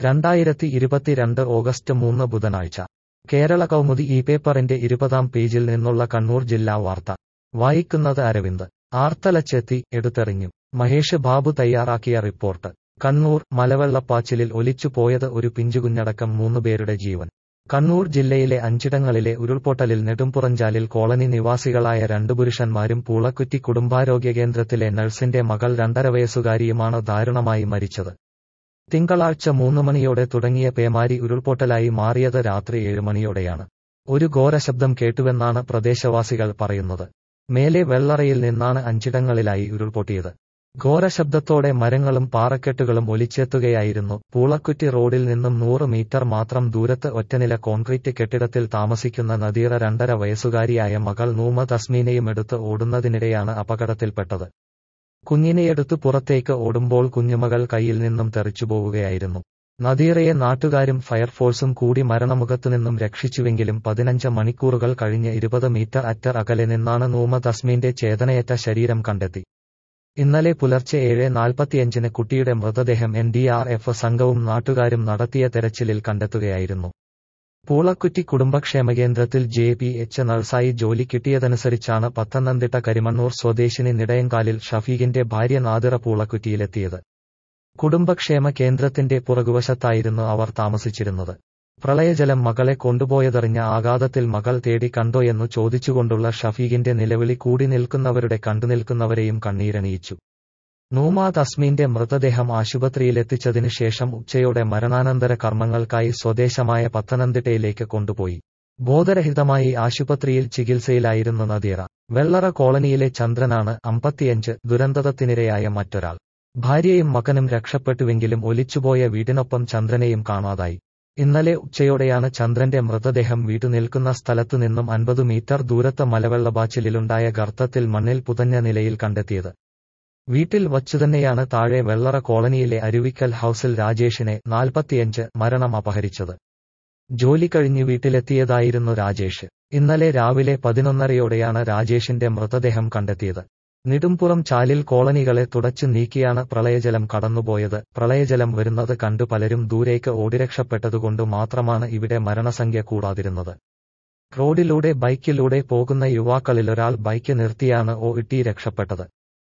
രണ്ടായിരത്തി ഇരുപത്തിരണ്ട് ഓഗസ്റ്റ് മൂന്ന് ബുധനാഴ്ച കേരള കൗമുദി ഈ പേപ്പറിന്റെ ഇരുപതാം പേജിൽ നിന്നുള്ള കണ്ണൂർ ജില്ലാ വാർത്ത വായിക്കുന്നത് അരവിന്ദ് ആർത്തലച്ചെത്തി എടുത്തെറിഞ്ഞു മഹേഷ് ബാബു തയ്യാറാക്കിയ റിപ്പോർട്ട് കണ്ണൂർ മലവെള്ളപ്പാച്ചിലിൽ ഒലിച്ചുപോയത് ഒരു പിഞ്ചുകുഞ്ഞടക്കം മൂന്നുപേരുടെ ജീവൻ കണ്ണൂർ ജില്ലയിലെ അഞ്ചിടങ്ങളിലെ ഉരുൾപൊട്ടലിൽ നെടുംപുറഞ്ചാലിൽ കോളനി നിവാസികളായ രണ്ടു പുരുഷന്മാരും പൂളക്കുറ്റി കുടുംബാരോഗ്യ കേന്ദ്രത്തിലെ നഴ്സിന്റെ മകൾ രണ്ടര വയസ്സുകാരിയുമാണ് ദാരുണമായി മരിച്ചത് തിങ്കളാഴ്ച മൂന്ന് മണിയോടെ തുടങ്ങിയ പേമാരി ഉരുൾപൊട്ടലായി മാറിയത് രാത്രി ഏഴ് മണിയോടെയാണ് ഒരു ഘോരശബ്ദം കേട്ടുവെന്നാണ് പ്രദേശവാസികൾ പറയുന്നത് മേലെ വെള്ളറയിൽ നിന്നാണ് അഞ്ചിടങ്ങളിലായി ഉരുൾപൊട്ടിയത് ഘോരശബ്ദത്തോടെ മരങ്ങളും പാറക്കെട്ടുകളും ഒലിച്ചെത്തുകയായിരുന്നു പൂളക്കുറ്റി റോഡിൽ നിന്നും നൂറ് മീറ്റർ മാത്രം ദൂരത്ത് ഒറ്റനില കോൺക്രീറ്റ് കെട്ടിടത്തിൽ താമസിക്കുന്ന നദീറ രണ്ടര വയസ്സുകാരിയായ മകൾ നൂമ തസ്മീനയും എടുത്ത് ഓടുന്നതിനിടെയാണ് അപകടത്തിൽപ്പെട്ടത് കുഞ്ഞിനെയെടുത്ത് പുറത്തേക്ക് ഓടുമ്പോൾ കുഞ്ഞുമകൾ കയ്യിൽ നിന്നും തെറിച്ചുപോവുകയായിരുന്നു നദീറയെ നാട്ടുകാരും ഫയർഫോഴ്സും കൂടി മരണമുഖത്തുനിന്നും രക്ഷിച്ചുവെങ്കിലും പതിനഞ്ച് മണിക്കൂറുകൾ കഴിഞ്ഞ് ഇരുപത് മീറ്റർ അറ്റർ അകലെ നിന്നാണ് നൂമ തസ്മീന്റെ ചേതനയേറ്റ ശരീരം കണ്ടെത്തി ഇന്നലെ പുലർച്ചെ ഏഴ് നാൽപ്പത്തിയഞ്ചിന് കുട്ടിയുടെ മൃതദേഹം എൻ ഡി ആർ എഫ് സംഘവും നാട്ടുകാരും നടത്തിയ തെരച്ചിലിൽ കണ്ടെത്തുകയായിരുന്നു പൂളക്കുറ്റി കുടുംബക്ഷേമ കേന്ദ്രത്തിൽ ജെ പി എച്ച് നഴ്സായി ജോലി കിട്ടിയതനുസരിച്ചാണ് പത്തനംതിട്ട കരിമണ്ണൂർ സ്വദേശിനി നിടയങ്കാലിൽ ഷഫീഖിന്റെ ഭാര്യ നാദിറ പൂളക്കുറ്റിയിലെത്തിയത് കുടുംബക്ഷേമ കേന്ദ്രത്തിന്റെ പുറകുവശത്തായിരുന്നു അവർ താമസിച്ചിരുന്നത് പ്രളയജലം മകളെ കൊണ്ടുപോയതറിഞ്ഞ ആഘാതത്തിൽ മകൾ തേടി കണ്ടോയെന്നു ചോദിച്ചുകൊണ്ടുള്ള ഷഫീഖിന്റെ നിലവിളി കൂടി നിൽക്കുന്നവരുടെ കണ്ടുനിൽക്കുന്നവരെയും കണ്ണീരണിയിച്ചു നൂമ തസ്മീന്റെ മൃതദേഹം ആശുപത്രിയിലെത്തിച്ചതിനു ശേഷം ഉച്ചയോടെ മരണാനന്തര കർമ്മങ്ങൾക്കായി സ്വദേശമായ പത്തനംതിട്ടയിലേക്ക് കൊണ്ടുപോയി ബോധരഹിതമായി ആശുപത്രിയിൽ ചികിത്സയിലായിരുന്നു നദീറ വെള്ളറ കോളനിയിലെ ചന്ദ്രനാണ് അമ്പത്തിയഞ്ച് ദുരന്തത്തിനിരയായ മറ്റൊരാൾ ഭാര്യയും മകനും രക്ഷപ്പെട്ടുവെങ്കിലും ഒലിച്ചുപോയ വീടിനൊപ്പം ചന്ദ്രനെയും കാണാതായി ഇന്നലെ ഉച്ചയോടെയാണ് ചന്ദ്രന്റെ മൃതദേഹം വീട്ടുനിൽക്കുന്ന സ്ഥലത്തു നിന്നും അൻപത് മീറ്റർ ദൂരത്ത് മലവെള്ളപാച്ചിലിലുണ്ടായ ഗർത്തത്തിൽ മണ്ണിൽ പുതഞ്ഞ നിലയിൽ കണ്ടെത്തിയത് വീട്ടിൽ വച്ചുതന്നെയാണ് താഴെ വെള്ളറ കോളനിയിലെ അരുവിക്കൽ ഹൌസിൽ രാജേഷിനെ നാൽപ്പത്തിയഞ്ച് മരണം അപഹരിച്ചത് ജോലി കഴിഞ്ഞ് വീട്ടിലെത്തിയതായിരുന്നു രാജേഷ് ഇന്നലെ രാവിലെ പതിനൊന്നരയോടെയാണ് രാജേഷിന്റെ മൃതദേഹം കണ്ടെത്തിയത് നെടുംപുറം ചാലിൽ കോളനികളെ തുടച്ചു നീക്കിയാണ് പ്രളയജലം കടന്നുപോയത് പ്രളയജലം വരുന്നത് കണ്ടു പലരും ദൂരേക്ക് ഓടിരക്ഷപ്പെട്ടതുകൊണ്ട് മാത്രമാണ് ഇവിടെ മരണസംഖ്യ കൂടാതിരുന്നത് റോഡിലൂടെ ബൈക്കിലൂടെ പോകുന്ന യുവാക്കളിലൊരാൾ ബൈക്ക് നിർത്തിയാണ് ഓ ഇട്ടി രക്ഷപ്പെട്ടത്